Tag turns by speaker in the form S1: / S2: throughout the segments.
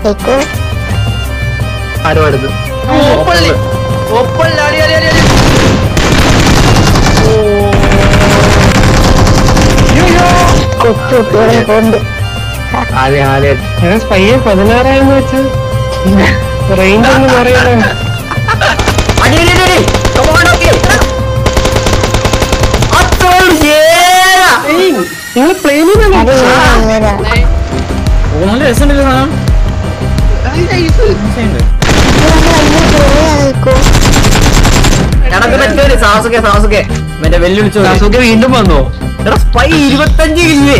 S1: തെക്കു
S2: ആരോ അടുത്ത്
S3: ഒപ്പള്ളി ഒപ്പള്ളി അടി അടി അടി അടി
S1: കൊച്ചു കുട്ടികളെ കൊണ്ട്
S2: ആദ്യം ആദ്യം
S4: ഞാൻ പയ്യെ പതിനാറായെന്ന് വെച്ച് റേഞ്ച് ഒന്നും അറിയില്ല
S2: അടി അടി അടി Come on, okay. അത്തോൾ yeah.
S4: നിങ്ങൾ പ്ലെയിനിൽ
S1: അത് ഇവരാ
S5: ഓ നല്ല രസമുണ്ടല്ലോ സാധനം രസമുണ്ട്.
S2: എടക്ക് പറ്റൂല സാസുക്കെ സാസുക്കെ
S5: മറ്റേ വെല്ലുവിളിച്ചോ
S3: സാസുക്കെ വീണ്ടും വന്നോ
S2: എടാ സ്പൈ ഇരുപത്തഞ്ച് ഇല്ലേ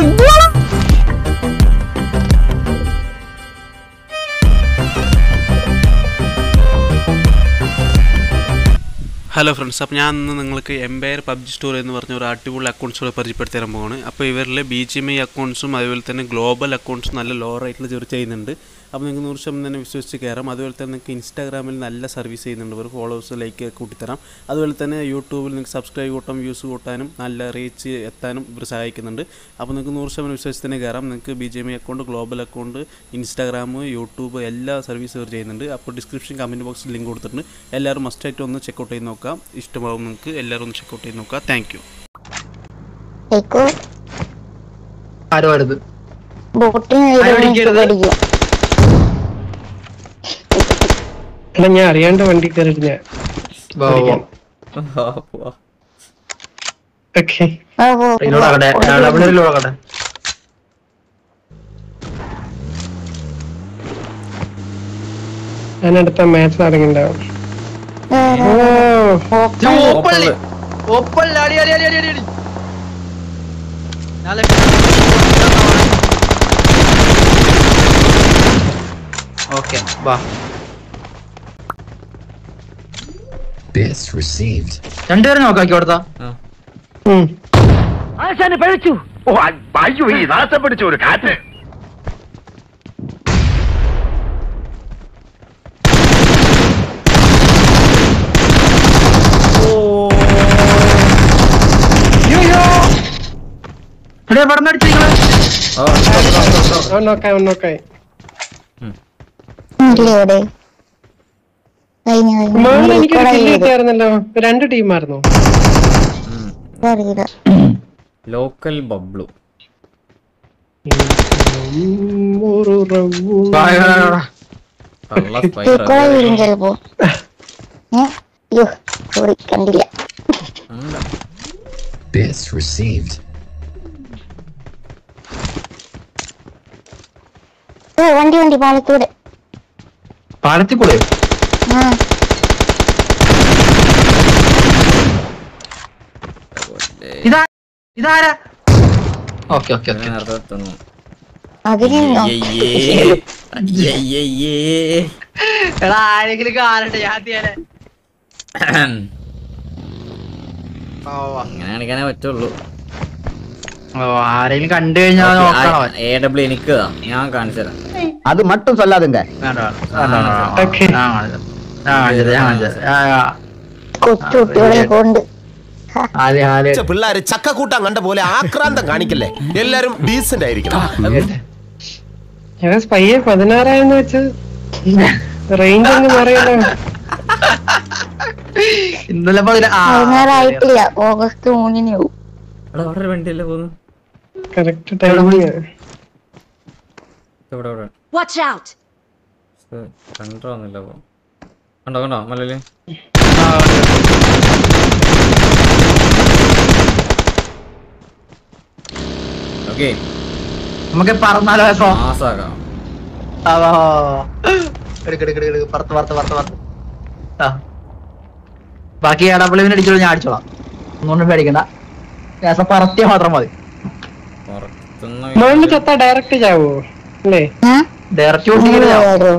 S6: ഹലോ ഫ്രണ്ട്സ് അപ്പോൾ ഞാൻ ഇന്ന് നിങ്ങൾക്ക് എംപയർ പബ്ജി സ്റ്റോർ എന്ന് പറഞ്ഞ ഒരു അടിപൊളി അക്കൗണ്ട്സുകൾ പരിചയപ്പെടുത്തി തരാൻ പോവാണ് അപ്പോൾ ഇവരിലെ ബി ജി എം ഐ അക്കൗണ്ട്സും അതുപോലെ തന്നെ ഗ്ലോബൽ അക്കൗണ്ട്സും നല്ല ലോ റേറ്റിൽ ചെറു ചെയ്യുന്നുണ്ട് അപ്പോൾ നിങ്ങൾക്ക് നൂറ് ശതമാനം തന്നെ വിശ്വസിച്ച് കയറാം അതുപോലെ തന്നെ നിങ്ങൾക്ക് ഇൻസ്റ്റാഗ്രാമിൽ നല്ല സർവീസ് ചെയ്യുന്നുണ്ട് ഇവർ ഫോളോവേഴ്സ് ലൈക്ക് കൂട്ടിത്തരാം അതുപോലെ തന്നെ യൂട്യൂബിൽ നിങ്ങൾക്ക് സബ്സ്ക്രൈബ് കൂട്ടാം വ്യൂസ് കൂട്ടാനും നല്ല റീച്ച് എത്താനും ഇവർ സഹായിക്കുന്നുണ്ട് അപ്പോൾ നിങ്ങൾക്ക് നൂറ് ശതമാനം വിശ്വസിച്ച് തന്നെ കയറാം നിങ്ങൾക്ക് B G M I account global account Instagram YouTube എല്ലാ സർവീസ് ഇവർ ചെയ്യുന്നുണ്ട് അപ്പോൾ ഡിസ്ക്രിപ്ഷൻ കമൻറ്റ് ബോക്സിൽ ലിങ്ക് കൊടുത്തിട്ടുണ്ട് എല്ലാവരും മസ്റ്റായിട്ട് ഒന്ന് ചെക്കൗട്ട് ചെയ്ത് നോക്കാം ഇഷ്ടമാവും നിങ്ങൾക്ക് എല്ലാവരും ഒന്ന് ചെക്കൗട്ട് ചെയ്ത് നോക്കാം താങ്ക് യു
S1: തെക്കു
S2: ആരോ അടുത്ത്
S1: ബോട്ടിന്
S3: അടിക്കരുത്.
S1: പഠിക്കും
S4: അല്ല ഞാൻ അറിയാണ്ട് വണ്ടി കയറിയിട്ട് ഞാൻ
S2: വാ, വാ, വാ.
S4: ഓക്കെ
S1: ആ, പോ,
S2: റീലോഡ് ആക്കട്ടെ
S1: പോ.
S2: ഡബിൾ റീലോഡ് ആക്കട്ടെ
S4: ഞാൻ അടുത്ത മാച്ച് തുടങ്ങിണ്ടാവും
S1: ആ,
S4: ഓ
S3: ഒപ്പള്ളി ഒപ്പള്ളി അടി അടി അടി അടി അടി അടി ഞാൻ ഓക്കെ വാ
S7: Bits received.
S3: രണ്ടുപേരും നോക്കാക്കി കൊടുത്താ
S4: ഉം.
S3: എടേ പടം അടിച്ചിരിക്കണേ
S4: അവൻ നോക്കായി അവൻ നോക്കായി
S1: ഇല്ലേ ഇവിടെ കഴിഞ്ഞു കഴിഞ്ഞു
S4: മോളിൽ എനിക്കൊരു
S1: ഇവിടെ
S4: കില്ല്
S1: ചെയ്തു.
S4: കിട്ടിയായിരുന്നല്ലോ രണ്ട് ടീമായിരുന്നു
S1: അറിയില്ല
S5: ലോക്കൽ ബബ്ലു
S4: ഒരു റവ്വു.
S5: കള്ള സ്പൈഡർ
S1: തീക്കോള വരും ചിലപ്പോ ഏ അയ്യോ സോറി കണ്ടില്ല
S7: Bits received.
S1: ഓ വണ്ടി വണ്ടി പാലത്തൂട്
S3: പാലത്തിക്കൂടെ
S1: ആ
S3: ഇതാ ഇതാരാ ഓക്കെ ഓക്കെ ഓക്കെ
S5: നേരത്തെ എത്തുന്നു
S1: അതിനെന്നോ
S3: എടാ ആരെങ്കിലും കാണട്ടെ ഞാൻ ചെയ്യാനെ
S5: അങ്ങനെ കാണിക്കാനേ പറ്റുള്ളൂ
S3: ഓ ആരെങ്കിലും കണ്ടു കഴിഞ്ഞാൽ നോക്കണം അവൻ.
S5: എ ഡബ്ല്യു എനിക്ക് താ. ഞാൻ കാണിച്ചു തരാം
S8: அது மட்டும் சொல்லாதுங்க
S3: വേണ്ട വേണ്ട വേണ്ട വേണ്ട, വേണ്ട
S4: Okay.
S3: ഞാൻ കാണിച്ചു ഞാൻ കാണിച്ചു ഞാൻ കാണിച്ചു ആ, ആ.
S1: കൊച്ചു കുട്ടികളെ കൊണ്ട്
S2: ആദ്യം ആദ്യം
S9: പിള്ളേര് ചക്കക്കൂട്ടാൻ കണ്ട പോലെ ആക്രാന്തം കാണിക്കല്ലേ എല്ലാരും ഡീസന്റ് ആയിരിക്കണം
S4: ഞാൻ പയ്യെ പതിനാറായെന്ന് വെച്ച് റേഞ്ച് ഒന്നും അറിയില്ല
S3: ഇന്നലെ പതിന- ആ,
S1: പതിനാറായിട്ടില്ല ഓഗസ്റ്റ് മൂന്നിന് പോവും
S5: എടാ അവിടെ ഒരു വണ്ടിയല്ലേ പോകുന്നു
S4: കറക്റ്റ് ടൈമിങ്
S5: ഇവിടെ ഇവിടെ
S10: Watch out!
S5: കണ്ടോ പോ കണ്ടോ കണ്ടോ മലയില് ഓക്കെ
S3: നമുക്ക് പറന്നാലോ ഇപ്പൊ
S5: മാസാക്കാം
S3: ആ, വാ, വാ, വാ. എടുക്ക് എടുക്ക് എടുക്ക് എടുക്ക്. പുറത്ത് പുറത്ത് പുറത്ത് പുറത്ത് ആ ബാക്കി ഏടാപ്പിളിവിനെ അടിച്ചോളൂ ഞാൻ അടിച്ചോളാം ഒന്നും പേടിക്കണ്ട ലേശം പറത്തിയ മാത്രം മതി
S5: പുറത്തുനിന്ന്
S4: മോളിൽ ചത്താ ഡയറക്റ്റ് ചാവോ അല്ലേ
S3: ഡയറക്റ്റ്
S1: അങ്ങനെ
S3: ഓടിക്കരുത്
S1: പോയാലോ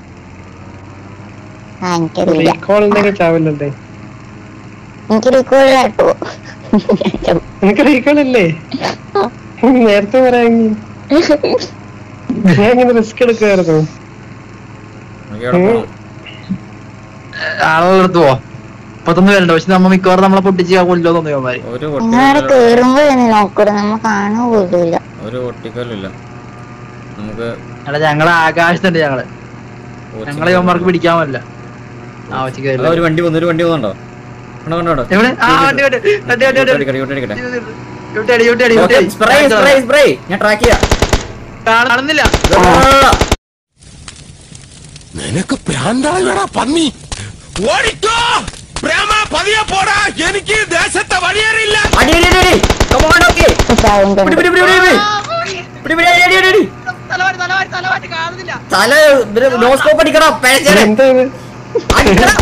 S1: ആ എനിക്കറിയില്ല
S4: റീകോൾ ഉണ്ടെങ്കിൽ ചാവില്ലല്ലേ
S1: എനിക്ക് റീകോൾ കേട്ടോ
S4: നിനക്ക് റീകോൾ ഇല്ലേ നേരത്തെ പറയാമെങ്കിൽ ഞാൻ ഇങ്ങനെ റിസ്ക് എടുക്കുമായിരുന്നു
S5: നമുക്ക് എവിടെ പോണം?
S3: ആളുകളെടുത്ത് പോ മുപ്പത്തൊന്ന് പേരുണ്ട് പക്ഷെ നമ്മ മിക്കവാറും നമ്മളെ പൊട്ടിച്ച് കൊല്ലോ തോന്നിയവന്മാര്
S5: ഒരു
S1: നിങ്ങളവിടെ
S5: പൊട്ടിക്കല്ലും
S1: കേറുമ്പോ തന്നെ നോക്കൂടെ നമ്മ കാണുക പോലുമില്ല
S5: ഒരു പൊട്ടിക്കല്ലില്ല നമുക്ക്
S3: എടാ ഞങ്ങളെ ആകാശത്തുണ്ട് ഞങ്ങള് ഞങ്ങളെ ഇവന്മാർക്ക് പിടിക്കാൻ പറ്റില്ല ആ ഉച്ചക്ക്
S5: അതാ ഒരു വണ്ടി വന്നു ഒരു വണ്ടി പോകുന്നുണ്ടോ കണ്ടോ കണ്ടോ കണ്ടോ
S3: എവിടെ ആ വണ്ടി വണ്ടി വണ്ടി വണ്ടി വണ്ടി
S5: അടിക്കട്ടെ, ഇങ്ങോട്ട് അടിക്കട്ടെ.
S3: യൂട്ടടി യൂട്ടടി
S5: ഓക്കേ, സ്പ്രേ സ്പ്രേ സ്പ്രേ ഞാൻ ട്രാക്ക് ചെയ്യാം
S3: കാണുന്നില്ല
S9: നിനക്ക് പ്രാന്താളാ പന്നി ഓടിക്കോ പ്രേമ പതിയെ പോടാ എനിക്ക് ദേശത്തെ വഴിയേറിയില്ല
S5: അടി അടി അടി അടി Come on, okay.
S1: സൗണ്ട്
S5: പിടി, പിടി, പിടി, പിടി, പിടി. പിടി, പിടി, അടി, അടി, അടി, അടി.
S3: തലവാരി തലവാരി തലവാരി കാണുന്നില്ല
S5: തല നോസ്കോപ്പ് അടിക്കണം പിഴച്ചേരെ.
S4: എന്താ ഇത്
S5: അടിക്കണം.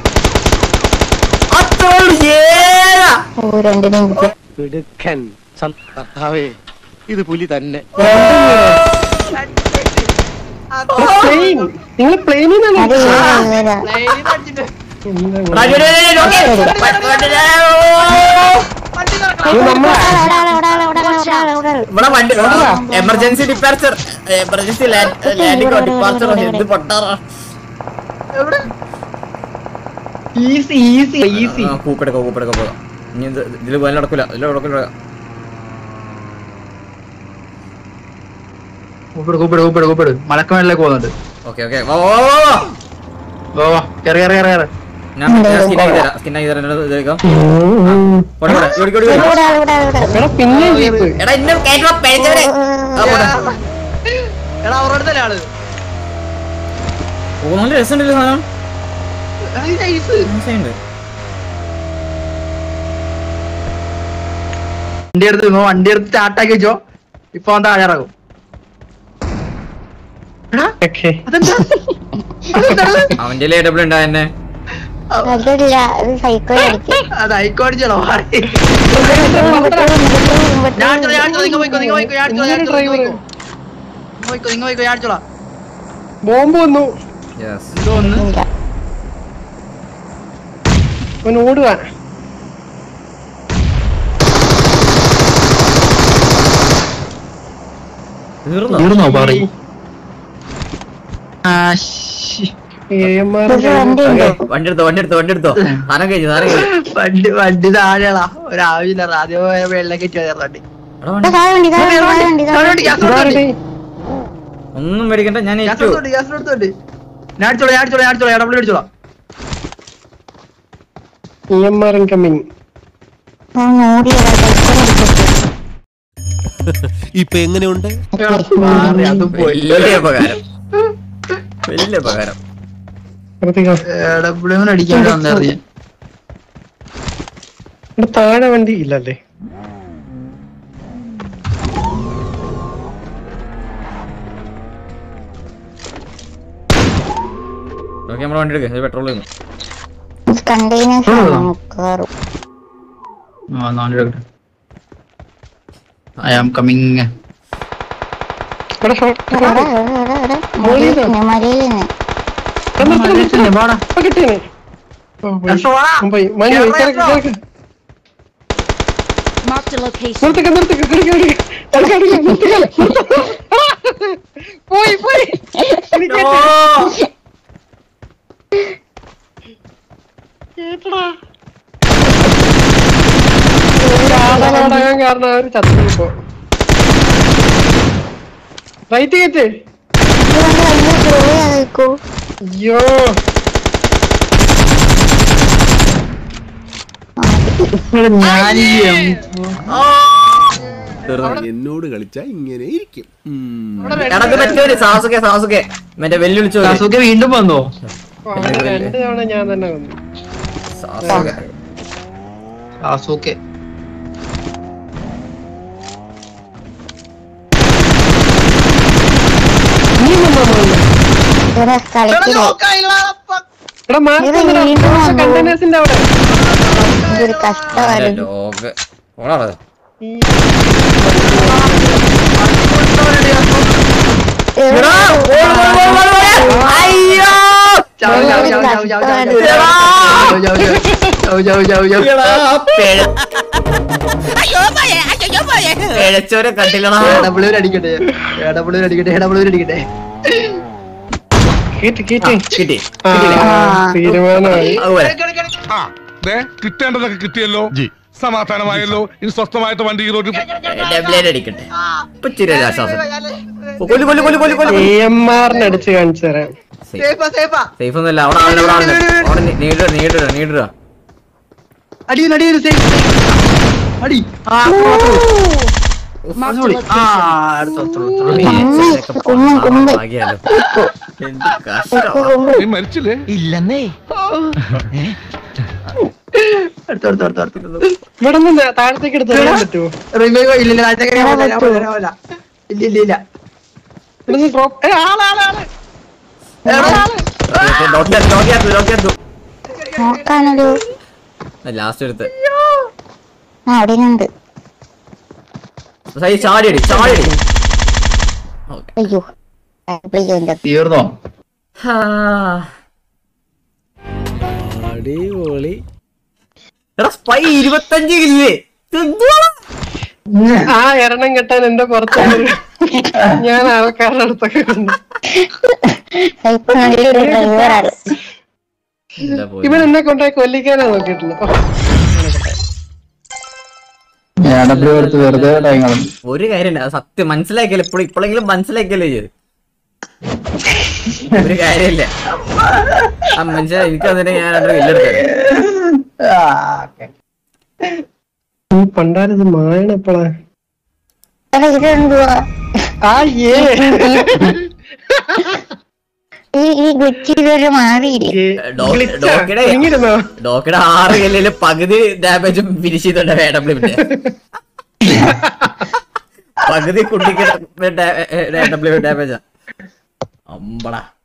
S5: അത്രേ ഉള്ളൂ. ഏതാ?
S1: ഓ രണ്ടിനും കിട്ടി
S9: മിടുക്കൻ കർത്താവേ ഇത് പുലി തന്നെ
S4: പ്ലെയിൻ നിങ്ങൾ പ്ലെയിനിൽ
S1: അത്
S4: നിന്നാണ്
S1: ഇവരാ.
S3: ലൈനിന്ന് അടിച്ചിട്ട്
S5: അടി, അടി, അടി, അടി, okay. വണ്ടി, വണ്ടി, ഓ.
S3: വണ്ടി നടക്കണം.
S4: ഇത് നമ്മളെ
S1: ഒരാള്, ഒരാള്, ഒരാള്, ഒരാള്, ഒരാള്.
S5: ഇവിടെ വണ്ടി emergency departure emergency landing departure എന്ത് പൊട്ടാറാ
S3: എവിടെ ഈസി ഈസി ഈസി
S5: ആ, കൂപ്പെടുക്ക കൂപ്പെടുക്ക പോകാം ഇനി ഇത് ഇതില് പോയാലും നടക്കൂല ഇതിൽ നടക്കൂല
S3: കൂപ്പിട് കൂപ്പിട് കൂപ്പിട് കൂപ്പിട് മലക്കമേളിലേക്ക് പോകുന്നുണ്ട്
S5: ഓക്കെ ഓക്കെ വാ വാ, വാ, വാ.
S3: ഓ കേറി കേറി കേറി കേറി
S5: ഞാൻ സ്കിൻ ആക്കി തരാം സ്കിൻ ആക്കി തരാം എന്നോട് ഇതേക്കാം പോട്ടെ പോട്ടെ ഓടി ഓടി ഓടി
S1: ഒരാള്, ഒരാള്, ഒരാള്.
S4: എടാ പിന്നെ ജീപ്പ്
S5: എടാ ഇന്നെ കയറ്റുവാ പിഴച്ചവരെ ആ പോട്ടെ
S3: എടാ അവരുടെ അടുത്തല്ലേ ആള്
S5: ഓ നല്ല രസമുണ്ടല്ലോ സാധനം
S3: എടാ, ഇത് nice.
S5: രസമുണ്ട്
S3: വണ്ടി എടുത്ത് ഇങ്ങോ വണ്ടി എടുത്ത് സ്റ്റാർട്ടാക്കി വെച്ചോ ഇപ്പൊ അവൻ താഴെ ഇറങ്ങും എടാ
S4: ഓക്കെ
S3: അതെന്താ അതെന്താണ്?
S5: അവന്റെ എ ഡബ്ല്യൂ ഉണ്ടാ എന്നെ
S1: അതല്ല അത് സൈക്കോ അടിക്കും
S3: അത് ഐക്കോടിച്ചോ ഞാൻ അടിച്ചോളാം, ഞാൻ അടിച്ചോളാം, നിങ്ങ പോയിക്കോ, നിങ്ങ പോയിക്കോ, ഞാൻ അടിച്ചോളാം, ഞാൻ അടിച്ചോളാം, നിങ്ങ പോയിക്കോ. നിങ്ങ പോയിക്കോ, നിങ്ങ പോയിക്കോ, ഞാൻ അടിച്ചോളാം.
S4: ബോംബ് വന്നു
S5: യെസ്
S3: ഇത് ഒന്ന്
S4: അവൻ ഓടുക
S5: തീർന്നോ
S3: തീർന്നോ പറയ് ആ, ശ്ശി.
S4: AMR
S1: ഇത് വണ്ടി ഉണ്ടോ
S5: വണ്ടി എടുത്തോ വണ്ടി എടുത്തോ വണ്ടി എടുത്തോ സാധനം കഴിഞ്ഞു സാധനം കഴിഞ്ഞു
S3: വണ്ടി വണ്ടി താഴെയാ ഒരാവശ്യമില്ല ആദ്യം വെള്ളം കെട്ടി വണ്ടി
S5: എടാ വണ്ടി
S1: താഴെ വണ്ടി താഴെ വണ്ടി താഴെ വണ്ടി താഴെ
S3: താഴെ
S1: വണ്ടി.
S3: ഗ്യാസ് കൊടുത്തോണ്ട്
S5: ഒന്നും മേടിക്കണ്ട ഞാൻ
S3: ഗ്യാസ്
S5: ഏറ്റു
S3: കൊടുത്തോണ്ട് ഗ്യാസ് കൊടുത്തോണ്ട് ഞാൻ അടിച്ചോളാം ഞാൻ അടിച്ചോളാം ഞാൻ അടിച്ചോളാം ഡബിൾ അടിച്ചോളാം
S4: ഇ എം ആർ ഇൻകമ്മിങ്
S1: ഞാൻ ഓടിയതാ സൈക്കോ അടിക്കും
S9: ഇപ്പൊ എങ്ങനെയുണ്ട്
S3: മാറി, അതും പോയി
S5: വലിയ ഉപകാരം വലിയ ഉപകാരം
S4: ശ്രദ്ധിക്കാം
S3: ഡബിൾ അടിക്കാൻ വന്നറിയാം
S4: ഇവിടെ താഴെ വണ്ടി ഇല്ലല്ലേ
S5: ഓക്കെ നമ്മളെ വണ്ടി എടുക്കുക പെട്രോൾ തീർന്നു
S1: കണ്ടെയ്നേഴ്സ് ആണ് കാറും
S3: ഐ ആം കമ്മിങ്
S4: ഇവിടെ ഷോർട്ട്
S1: എടാ, എടാ, എടാ, എടാ. മലയിൽ തന്നെ മലയിൽ തന്നെ
S3: പോടാ
S4: കിട്ടിയേ
S3: യെസ്, പോടാ.
S4: പോയി മഞ്ഞ
S3: കേറ,
S4: കേറി
S3: യെസ്,
S4: കേറി
S8: Marked a location.
S4: നിർത്തിക്ക നിർത്തിക്ക കിടക്ക കിടക്ക നിർത്തിക്ക പോയി പോയി എനിക്ക് കേട്ടടാ ആടനാടകം കാരണം അവര് ചത്തു ഇപ്പോ റൈറ്റ് കയറ്റ്
S1: ഇത് വണ്ടി വലിയ സ്ലോ ആയിക്കോ
S4: അയ്യോ
S3: ഞാൻ ഈ എം-
S5: തീർന്നു
S9: എന്നോട് കളിച്ചാ ഇങ്ങനെ ഇരിക്കും
S5: എടക്ക് പറ്റിയ സാസുക്കെ സാസുക്കെ മറ്റേ വെല്ലുവിളിച്ചു
S3: കാസുക്കെ വീണ്ടും വന്നോ
S4: രണ്ട് തവണ ഞാൻ തന്നെ വന്നു
S5: സാസുക്കെ
S3: കാസുക്കെ
S4: നീ വന്നോ മോനെ?
S1: ഇവിടെ കളിക്കില്ല
S4: എടാ മാർക്ക്
S1: ഇത് വീണ്ടും വന്നു.
S4: കണ്ടെയ്നേഴ്സിന്റെ അവിടെ
S1: ഇതൊരു കഷ്ടമായിരുന്നു
S5: ലോക ഓടാ
S1: എടാ,
S5: അയ്യോ
S3: ചാവ്, ചാവ്, ചാവ്, ചാവ്, ചാവ്, ചാവ്, ചാവ്, ചാവ്, ചാവ്, ചാവ്, ചാവ്, ചാവ്.
S5: എടാ, പിഴ- പിഴച്ചോരെ കണ്ടില്ലടാ
S3: AW ല് അടിക്കട്ടെ AW ല് അടിക്കട്ടെ AW ല് അടിക്കട്ടെ
S4: കേറ്റ് കേറ്റ്
S5: കിട്ടി
S4: ആ തീരുമാനമായി
S5: അതുപോലെ
S9: കിട്ടേണ്ടതൊക്കെ കിട്ടിയല്ലോ
S8: സമാധാനമായല്ലോ ഇനി സ്വസ്ഥമായിട്ട് വണ്ടി ഈ റോഡിൽ
S2: ഡബ്ലേഡ് അടിക്കട്ടെ ഇപ്പൊ ഇച്ചിരി ഒരു ആശ്വാസം കൊല്ലു കൊല്ലു കൊല്ലു കൊല്ലു കൊല്ലു
S4: എ എം ആറിന് അടിച്ച് കാണിച്ചു തരാം
S3: സേഫാ സേഫാ
S2: സേഫ് ഒന്നുമില്ല അവിടെ ആളുണ്ട് അവിടെ ആളുണ്ട് അവിടെ നീടുക നീടുക നീടുക
S3: അടിയൻ അടിയൻ സേഫ് അടി ആ അടിപൊളി. ആ അടുത്ത അടുത്ത, അടുത്ത.
S1: കുമ്മൻ കുമ്പൻ
S2: ഭാഗ്യാലോ എന്ത് കഷ്ടം
S8: നീ മരിച്ചില്ലേ
S3: ഇല്ലെന്നേ അടുത്ത അടുത്ത അടുത്ത അടുത്ത
S4: ഇവിടെ നിന്ന് താഴത്തേക്ക് എടുത്ത് എറിയാൻ പറ്റുമോ
S3: റിവൈവ് ഇല്ല ഇല്ല താഴത്തേക്ക് ഞാൻ പോകില്ല, ഞാൻ പോകില്ല, ഞാൻ പോകില്ല. ഇല്ല ഇല്ല ഇല്ല
S4: ഇവിടെ നിന്ന് ഡ്രോപ്പ് ആളാളാള്
S1: നോക്കാനൊരു
S2: ലാസ്റ്റ് എടുത്ത്
S1: ആ അവിടെ ഉണ്ട്
S2: സൈ ചാടിയടി ചാടിയടി ഓക്കെ
S1: അയ്യോ അയ്യോ എന്റെ
S3: തീർന്നോ
S2: അടിപൊളി എടാ സ്പൈ ഇരുപത്തഞ്ച് കില്ലേ
S4: ആ എരണം കെട്ടാൻ എന്റെ പുറത്ത് ഞാൻ ആൾക്കാരുടെ അടുത്തൊക്കെ കൊണ്ട്
S1: ഇപ്പൊ നല്ലൊരു ഡ്രൈവറാണ്
S4: ഇവൻ എന്നെ കൊണ്ടുപോയി കൊല്ലിക്കാനാ നോക്കിയിട്ടില്ല ഓ,
S3: ഞാൻ ഡബ്ല്യൂ എടുത്ത് വെറുതെ ടൈം കളഞ്ഞു
S2: ഒരു കാര്യമില്ല അത് സത്യം മനസ്സിലാക്കിയല്ലോ ഇപ്പോഴും ഇപ്പോഴെങ്കിലും മനസ്സിലാക്കിയല്ലേ ചെയ്ത് ഒരു കാര്യമില്ല ആ മനസ്സിലായി എനിക്ക് അതിനെ ഞാൻ രണ്ട് വില്ലെടുത്തേ
S3: ആ, okay.
S4: ഈ പണ്ടാരത് മായണ എപ്പോഴാ
S1: എടാ ഇത് എന്തുവാ
S4: ആ ഏ
S1: ഈ ഈ ഗ്ലിച്ച് ഇതുവരെ മാറിയില്ലേ
S2: ഡോക്കിടെ
S4: ഇങ്ങിരുന്നോ
S2: ഡോക്കിടെ ആറ് കല്ലില് പകുതി ഡാമേജും ഫിനിഷ് ചെയ്തോണ്ട വേണം പിന്നെ പകുതി കുട്ടിക്ക് ഡാമേജാ അമ്പടാ